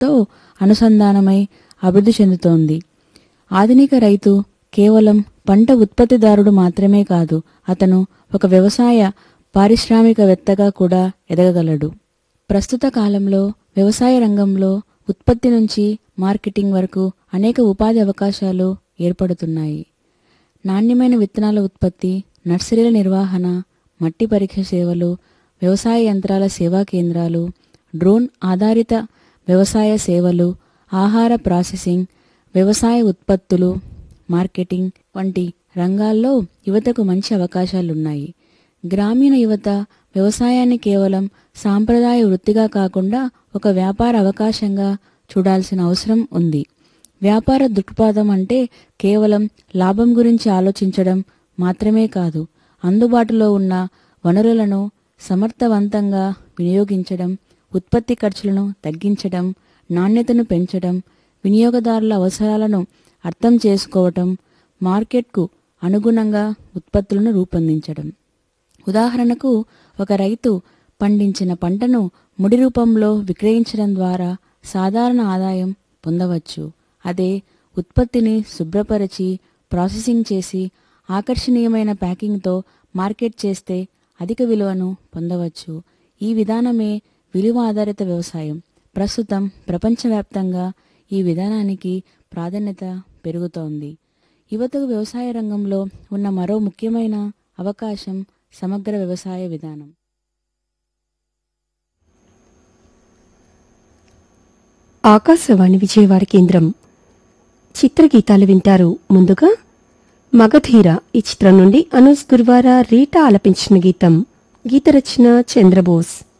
మార్కెట్తో అనుసంధానమై అభివృద్ధి చెందుతోంది ఆధునిక రైతు కేవలం పంట ఉత్పత్తిదారుడు మాత్రమే కాదు అతను ఒక వ్యవసాయ పారిశ్రామికవేత్తగా కూడా ఎదగగలడు ప్రస్తుత కాలంలో వ్యవసాయ రంగంలో ఉత్పత్తి నుంచి మార్కెటింగ్ వరకు అనేక ఉపాధి అవకాశాలు ఏర్పడుతున్నాయి నాణ్యమైన విత్తనాల ఉత్పత్తి నర్సరీల నిర్వహణ మట్టి పరీక్ష సేవలు వ్యవసాయ యంత్రాల సేవా కేంద్రాలు డ్రోన్ ఆధారిత వ్యవసాయ సేవలు ఆహార ప్రాసెసింగ్ వ్యవసాయ ఉత్పత్తులు మార్కెటింగ్ వంటి రంగాల్లో యువతకు మంచి అవకాశాలున్నాయి గ్రామీణ యువత వ్యవసాయాన్ని కేవలం సాంప్రదాయ వృత్తిగా కాకుండా ఒక వ్యాపార అవకాశంగా చూడాల్సిన అవసరం ఉంది వ్యాపార దృక్పథం అంటే కేవలం లాభం గురించి ఆలోచించడం మాత్రమే కాదు అందుబాటులో ఉన్న వనరులను సమర్థవంతంగా వినియోగించడం ఉత్పత్తి ఖర్చులను తగ్గించడం నాణ్యతను పెంచడం వినియోగదారుల అవసరాలను అర్థం చేసుకోవటం మార్కెట్కు అనుగుణంగా ఉత్పత్తులను రూపొందించడం ఉదాహరణకు ఒక రైతు పండించిన పంటను ముడి రూపంలో విక్రయించడం ద్వారా సాధారణ ఆదాయం పొందవచ్చు అదే ఉత్పత్తిని శుభ్రపరిచి ప్రాసెసింగ్ చేసి ఆకర్షణీయమైన ప్యాకింగ్తో మార్కెట్ చేస్తే అధిక విలువను పొందవచ్చు ఈ విధానమే విలువ ఆధారిత వ్యవసాయం ప్రస్తుతం ప్రపంచవ్యాప్తంగా ఈ విధానానికి ప్రాధాన్యత పెరుగుతోంది యువతకు వ్యవసాయ రంగంలో ఉన్న మరో ముఖ్యమైన అవకాశం సమగ్ర వ్యవసాయ విధానం ఆకాశవాణి విజయవాడ కేంద్రం చిత్రగీతాలు వింటారు ముందుగా మగధీర ఈ చిత్రం నుండి అనూస్ గురువార రీటా ఆలపించిన గీతం గీత రచన చంద్రబోస్